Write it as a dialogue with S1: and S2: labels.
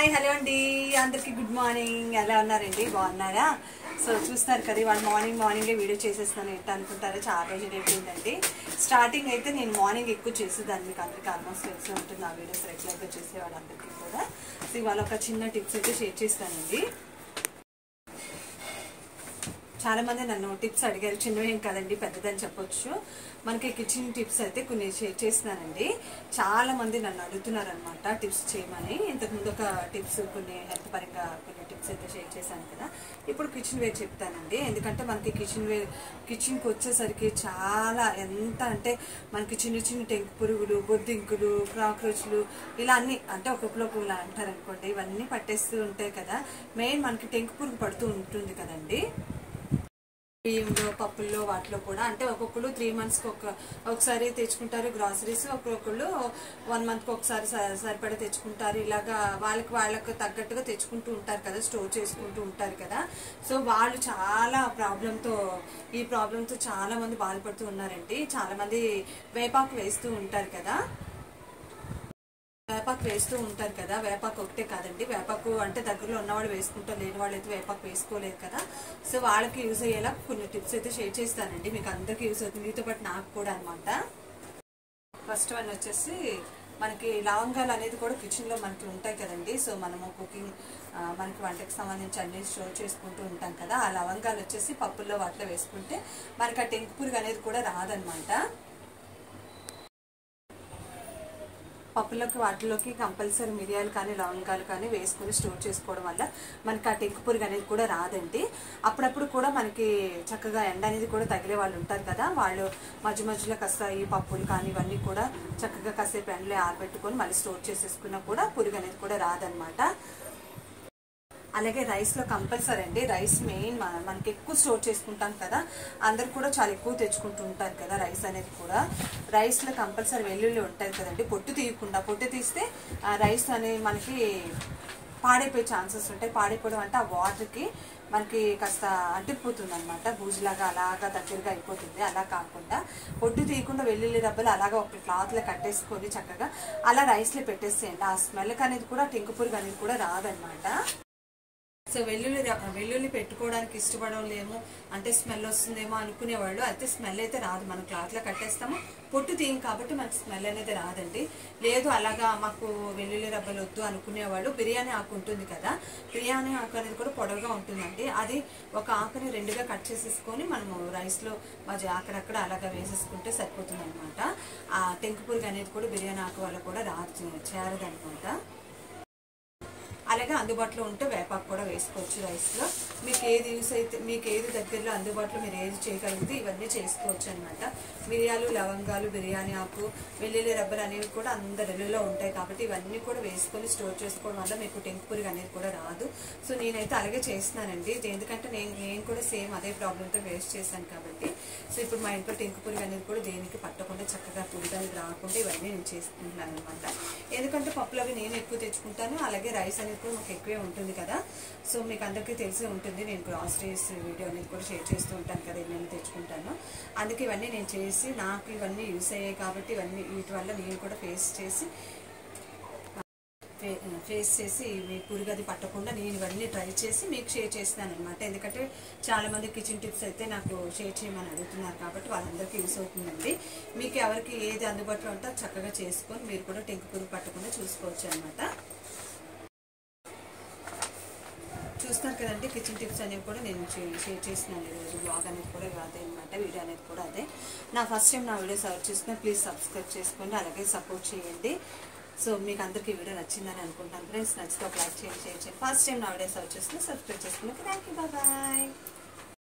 S1: hi hello అండి అందరికి good morning ఎలా ఉన్నారండి బాగున్నారా సో చూస్తారు కదా ఇవాళ మార్నింగ్ మార్నింగే వీడియో చేసేస్తున్నాను ఏంటి అనుకుంటారా చాలా రోజులు అయిపోయిందండి స్టార్టింగ్ అయితే నేను మార్నింగ్ ఎక్కువ చేసేదాన్ని మీకు అందరికీ ఆల్మోస్ట్ తెలిసి ఉంటుంది ఆ వీడియోస్ రెగ్యులర్గా చేసేవాళ్ళందరికీ కూడా సో ఇవాళ ఒక చిన్న టిప్స్ అయితే షేర్ చేస్తానండి చాలా మంది నన్ను టిప్స్ అడిగారు చిన్నవేం కదండి పెద్దదని చెప్పొచ్చు మనకి కిచెన్ టిప్స్ అయితే కొన్ని షేర్ చేస్తున్నానండి చాలా మంది నన్ను అడుగుతున్నారు అనమాట టిప్స్ చేయమని ఇంతకుముందు ఒక టిప్స్ కొన్ని హెల్త్ పరంగా కొన్ని టిప్స్ అయితే షేర్ చేశాను కదా ఇప్పుడు కిచెన్ వేర్ చెప్తానండి ఎందుకంటే మనకి కిచెన్ వేర్ కిచెన్కి వచ్చేసరికి చాలా ఎంత అంటే మనకి చిన్న చిన్న టెంకు పురుగులు బొద్దింకులు క్రాక్రోచ్లు ఇలా అన్ని అంటే ఒక్కొక్కరు ఒక్కొక్కలా అంటారు అనుకోండి ఇవన్నీ పట్టేస్తూ ఉంటాయి కదా మెయిన్ మనకి టెంకు పురుగు పడుతూ ఉంటుంది కదండి బియ్యంలో పప్పుల్లో వాటిలో కూడా అంటే ఒక్కొక్కరు త్రీ మంత్స్కి ఒక ఒకసారి తెచ్చుకుంటారు గ్రాసరీస్ ఒక్కొక్కళ్ళు వన్ మంత్కి ఒకసారి స- సరిపడా తెచ్చుకుంటారు ఇలాగా వాళ్ళకి వాళ్ళకి తగ్గట్టుగా తెచ్చుకుంటూ ఉంటారు కదా స్టోర్ చేసుకుంటూ ఉంటారు కదా సో వాళ్ళు చాలా ప్రాబ్లంతో ఈ ప్రాబ్లంతో చాలా మంది బాధపడుతూ ఉన్నారండి చాలా మంది వేపాకు వేస్తూ ఉంటారు కదా వేపాకు వేస్తూ ఉంటారు కదా వేపాకు ఒకటే కాదండి వేపాకు అంటే దగ్గరలో ఉన్నవాళ్ళు వేసుకుంటారు లేని వాళ్ళు అయితే వేపాకు వేసుకోలేదు కదా సో వాళ్ళకి యూజ్ అయ్యేలా కొన్ని టిప్స్ అయితే షేర్ చేస్తానండి మీకు అందరికీ యూజ్ అవుతుంది మీతో పాటు నాకు కూడా అనమాట ఫస్ట్ వన్ వచ్చేసి మనకి లవంగాలు అనేది కూడా కిచెన్లో మనకి ఉంటాయి కదండి సో మనము కుకింగ్ ఆ, మనకి వంటకి సంబంధించి అన్ని స్టోర్ చేసుకుంటూ ఉంటాం కదా ఆ లవంగాలు వచ్చేసి పప్పుల్లో వాటిలో వేసుకుంటే మనకి ఆ టెంకు పురుగు అనేది కూడా రాదనమాట పప్పులోకి వాటిలోకి కంపల్సరీ మిరియాలు కానీ లవంగాలు కానీ వేసుకుని స్టోర్ చేసుకోవడం వల్ల మనకి ఆ టెంకు పురుగు అనేది కూడా రాదండి అప్పుడప్పుడు కూడా మనకి చక్కగా ఎండ అనేది కూడా తగిలే వాళ్ళు ఉంటారు కదా వాళ్ళు మధ్య మధ్యలో కాస్త ఈ పప్పులు కానీ ఇవన్నీ కూడా చక్కగా కాసేపు ఎండలో ఆరబెట్టుకొని మళ్ళీ స్టోర్ చేసేసుకున్నా కూడా పురుగు అనేది కూడా రాదనమాట అలాగే రైస్లో కంపల్సరీ అండి రైస్ మెయిన్ మన- మనకి ఎక్కువ స్టోర్ చేసుకుంటాం కదా అందరు కూడా చాలా ఎక్కువ తెచ్చుకుంటూ ఉంటారు కదా రైస్ అనేది కూడా రైస్లో కంపల్సరీ వెల్లుల్లి ఉంటుంది కదండి పొట్టు తీయకుండా పొట్టు తీస్తే ఆ రైస్ అనేది మనకి పాడైపోయే ఛాన్సెస్ ఉంటాయి పాడైపోవడం అంటే ఆ వాటర్కి మనకి కాస్త అంటుకుపోతుంది అనమాట బూజులాగా అలాగా దగ్గరగా అయిపోతుంది అలా కాకుండా పొట్టు తీయకుండా వెల్లుల్లి రబ్బలు అలాగా ఒక క్లాత్లో కట్టేసుకొని చక్కగా అలా రైస్లో పెట్టేసేయండి ఆ స్మెల్కి అనేది కూడా టెంకు పురుగు అనేది కూడా రాదనమాట సో వెల్లుల్లి ర- వెల్లుల్లి పెట్టుకోవడానికి ఇష్టపడలేము అంటే స్మెల్ వస్తుందేమో అనుకునేవాళ్ళు అయితే స్మెల్ అయితే రాదు మనం క్లాత్లో కట్టేస్తాము పొట్టు తీయం కాబట్టి మనకి స్మెల్ అనేది రాదండి లేదు అలాగా మాకు వెల్లుల్లి రబ్బలు వద్దు అనుకునేవాళ్ళు బిర్యానీ ఆకు ఉంటుంది కదా బిర్యానీ ఆకు అనేది కూడా పొడవుగా ఉంటుందండి అది ఒక ఆకుని రెండుగా కట్ చేసేసుకొని మనము రైస్లో మధ్య అక్కడక్కడ అలాగా వేసేసుకుంటే సరిపోతుంది అనమాట ఆ టెంకు పురుగు అనేది కూడా బిర్యానీ ఆకు వల్ల కూడా రాదు చేరదనమాట అలాగే అందుబాటులో ఉంటే వేపాకు కూడా వేసుకోవచ్చు రైస్లో మీకు ఏది యూస్ అయితే మీకు ఏది దగ్గరలో అందుబాటులో మీరు ఏది చేయగలిగితే ఇవన్నీ చేసుకోవచ్చు అనమాట మిరియాలు లవంగాలు బిర్యానీ ఆకు వెల్లుల్లి రబ్బర్ అనేవి కూడా అందరిలో ఉంటాయి కాబట్టి ఇవన్నీ కూడా వేసుకొని స్టోర్ చేసుకోవడం వల్ల మీకు టెంకు పురుగు అనేది కూడా రాదు సో నేనైతే అలాగే చేస్తున్నానండి ఇది ఎందుకంటే నేను నేను కూడా సేమ్ అదే ప్రాబ్లంతో వేస్ట్ చేశాను కాబట్టి సో ఇప్పుడు మా ఇంట్లో టెంకు పురుగు అనేది కూడా దేనికి పట్టకుండా చక్కగా పురుగు అనేది రాకుండా ఇవన్నీ నేను చేసుకుంటున్నాను అనమాట ఎందుకంటే పప్పులు అవి నేను ఎక్కువ తెచ్చుకుంటాను అలాగే రైస్ అనేది కూడా మాకు ఎక్కువే ఉంటుంది కదా సో మీకు అందరికీ తెలిసే ఉంటుంది నేను గ్రాసరీస్ వీడియో అనేది కూడా షేర్ చేస్తూ ఉంటాను కదా నేను తెచ్చుకుంటాను అందుకే ఇవన్నీ నేను చేసి నాకు ఇవన్నీ యూస్ అయ్యాయి కాబట్టి ఇవన్నీ వీటి వల్ల నేను కూడా ఫేస్ చేసి ఫే- ఫేస్ చేసి మీ పురుగది పట్టకుండా నేను ఇవన్నీ ట్రై చేసి మీకు షేర్ చేస్తున్నాను అనమాట ఎందుకంటే చాలా మంది కిచెన్ టిప్స్ అయితే నాకు షేర్ చేయమని అడుగుతున్నారు కాబట్టి వాళ్ళందరికీ యూస్ అవుతుందండి మీకు ఎవరికి ఏది అందుబాటులో ఉంటే అది చక్కగా చేసుకొని మీరు కూడా టెంకు పురుగు పట్టకుండా చూసుకోవచ్చు అనమాట చూస్తున్నారు కదండి కిచెన్ టిప్స్ అనేవి కూడా నేను షే- షేర్ చేస్తున్నాను ఈరోజు బ్లాగ్ అనేది కూడా అదే అనమాట వీడియో అనేది కూడా అదే నా ఫస్ట్ టైం నా వీడియో సర్చ్ చేస్తున్నా ప్లీజ్ సబ్స్క్రైబ్ చేసుకోండి అలాగే సపోర్ట్ చేయండి సో మీకు అందరికీ ఈ వీడియో నచ్చిందని అనుకుంటాను ఫ్రెండ్స్ నచ్చితే ఒక లైక్ చేయండి షేర్ చేయండి ఫస్ట్ టైం నా వీడియో సర్చ్ చేస్తున్నా సబ్స్క్రైబ్ చేసుకున్నాక థ్యాంక్ యూ బాయ్